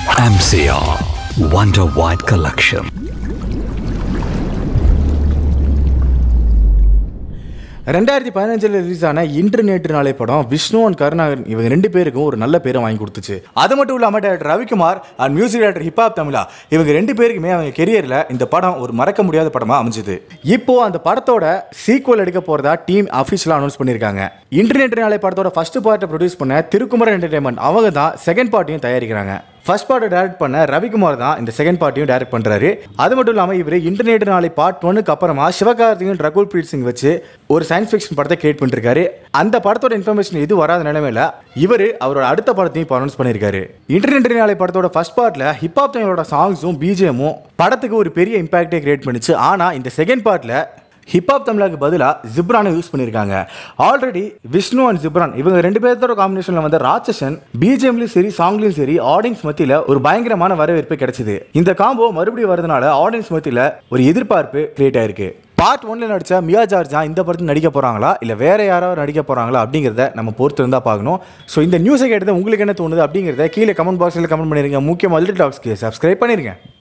MCR Wonder White Collection. ரெண்டாயிரத்தி பதினஞ்சில் release ஆன இன்று நேற்று நாளை படம் விஷ்ணு அண்ட் கருணாகரன் இவங்க ரெண்டு பேருக்கும் ஒரு நல்ல பேரை வாங்கி கொடுத்துச்சு அது மட்டும் இல்லாமல் director Ravikumar and music director Hiphop Tamizha இவங்க ரெண்டு பேருக்குமே அவங்க கெரியரில் இந்த படம் ஒரு மறக்க முடியாத படமாக அமைஞ்சுது இப்போ அந்த படத்தோட சீக்குவல் எடுக்க போகிறதா டீம் அஃபிஷியலாக அனௌன்ஸ் பண்ணியிருக்காங்க இன்று நேற்று நாளை படத்தோட ஃபர்ஸ்ட் பார்ட்டை ப்ரொடியூஸ் பண்ண திருக்குமரன் என்டர்டைன்மெண்ட் அவங்க தான் செகண்ட் பார்ட்டையும் தயாரிக்கிறாங்க ஃபர்ஸ்ட் பார்ட்டை டைரக்ட் பண்ண ரவிக்குமார் தான் இந்த செகண்ட் பார்ட்டியும் டைரக்ட் பண்றாரு அது மட்டும் இல்லாமல் இவர் இன்டர்நெட் நாளை பார்ட் ஒன்னுக்கு அப்புறமா சிவகார்த்திகன் ரகுல் பிரீத் சிங் வச்சு ஒரு சயின்ஸ் ஃபிக்ஷன் படத்தை கிரியேட் பண்ணிருக்காரு அந்த படத்தோட இன்ஃபர்மேஷன் எது வராத நிலைமையில இவர் அவரோட அடுத்த படத்தையும் இப்போ அனௌன்ஸ் பண்ணியிருக்காரு இன்டர்நெட் நாளை படத்தோட ஃபர்ஸ்ட் பார்ட்ல ஹிப்ஹாப் தமிழோட சாங்ஸும் பிஜிஎமும் படத்துக்கு ஒரு பெரிய இம்பாக்டே கிரியேட் பண்ணுச்சு ஆனால் இந்த செகண்ட் பார்ட்ல ஹிப்ஹாப் தமிழாக்கு பதிலாக ஜிப்ரானை யூஸ் பண்ணியிருக்காங்க ஆல்ரெடி விஷ்ணு அண்ட் ஜிப்ரான் இவங்க ரெண்டு பேர்த்தோட காம்பினேஷனில் வந்த ராட்சசன் பிஜிஎம்லையும் சரி சாங்லையும் சரி ஆடியன்ஸ் மத்தியில் ஒரு பயங்கரமான வரவேற்பு கிடைச்சிது இந்த காம்போ மறுபடியும் வரதுனால ஆடியன்ஸ் மத்தியில் ஒரு எதிர்பார்ப்பு கிரியேட் ஆயிருக்கு பார்ட் ஒன்ல நடிச்ச மியா ஜார்ஜா இந்த படத்தில் நடிக்க போறாங்களா இல்லை வேற யாராவது நடிக்க போறாங்களா அப்படிங்கிறத நம்ம பொறுத்து இருந்தால் பார்க்கணும் ஸோ இந்த நியூஸை கேட்டது உங்களுக்கு என்ன தோணுது அப்படிங்கிறத கீழே கமெண்ட் பாக்ஸில் கமெண்ட் பண்ணிருங்க முக்கியமாக லிட்டில் டாக்ஸ்க்கு சப்ஸ்கிரைப் பண்ணிருங்க